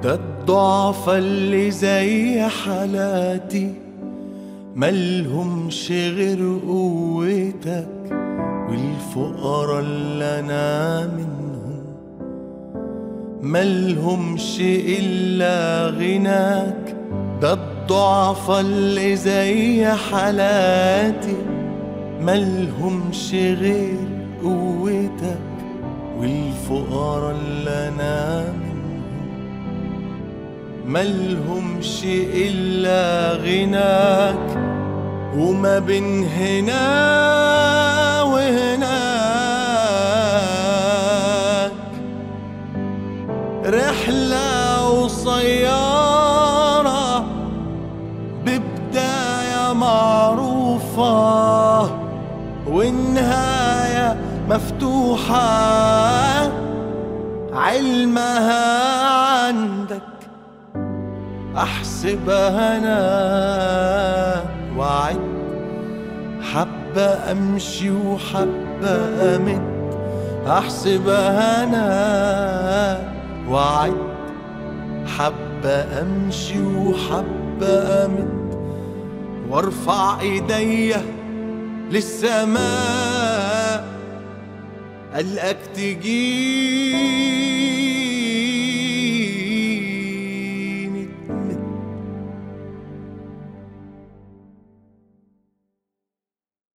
ده الضعفة اللي زي حالاتي ملهمش غير قوتك والفقراء اللي انا منهم ملهمش الا غناك ده الضعفة اللي زي حالاتي ملهمش غير قوتك والفقراء اللي انا منهم ملهمش إلا غناك وما بين هنا وهناك رحلة قصيرة ببداية معروفة والنهاية مفتوحة علمها عندك احسبها انا وعد حبة امشي وحبة امد احسبها انا وعد حبة امشي وحبة امد وارفع ايديا للسماء قلقك تجيب